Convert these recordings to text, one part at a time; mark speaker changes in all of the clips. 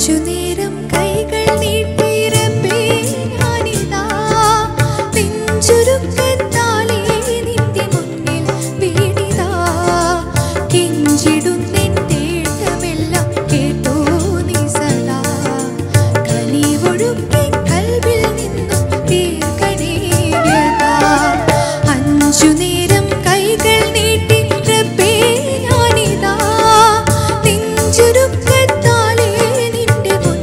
Speaker 1: അഞ്ചു നേരം കൈകൾ നീട്ടിരപ്പേ ഞാനിതാ നെഞ്ചുരുക്കത്താലേ നിന്റെ മുന്നിൽ വീണിതാ കെഞ്ചിടുന്നെൻ തേട്ടമെല്ലാം കേട്ടോ നീ സദാ കനിവൊഴുക്കി കൽവിൽ നിന്നും തീർക്കണേ വ്യഥാ അഞ്ചു നേരം കൈകൾ നീട്ടി റബ്ബേ ഞാനിതാ നെഞ്ചുരുക്കത്താലേ നിന്റെ മുന്നിൽ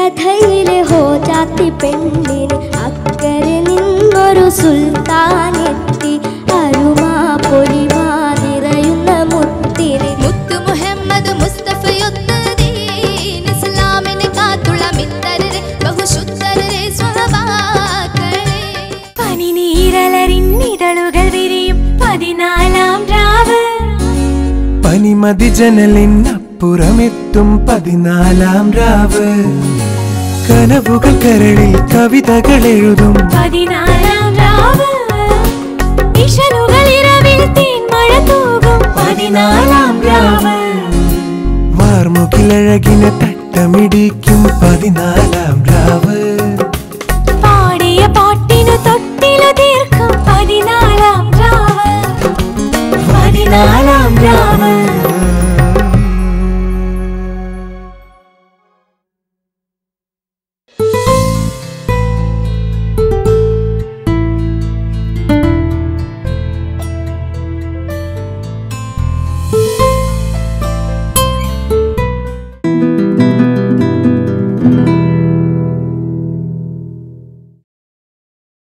Speaker 2: കഥയിലെ ഹോജാത്തി പെണ്ണിന് അക്കരെ നിന്നൊരു സുൽത്താനെത്തി അരുമാ പൊലിമാ നിറയുന്ന മുത്തിന്
Speaker 1: മുത്തു മുഹമ്മദ് മുസ്തഫയൊത്ത് ദീൻ ഇസ്ലാമിനെ കാത്തുള്ള മിത്തരരെ ബഹുശുദ്ധരരെ സ്വഭാക്കളെ
Speaker 3: പനിനീരലറിന്നിതളുകൾ വിരിയും പതിനാലാം രാവ്
Speaker 4: പനിമതി ജനലിനപ്പുറമെത്തും പതിനാലാം രാവ് കനവുകൾ കരളിൽ കവിതകൾ എഴുതും
Speaker 3: പതിനാലാം രാവ് ഇഷലുകൾ ഇരവിൽ തേൻമഴ തൂകും പതിനാലാം രാവ്
Speaker 4: വാർമുകിലഴകിനെ തട്ടമിടിക്കും പതിനാലാം രാവ്
Speaker 3: പാടിയ പാട്ടിനു തൊട്ടിലു തീർക്കും പതിനാലാം രാവ് പതിനാലാം രാവ്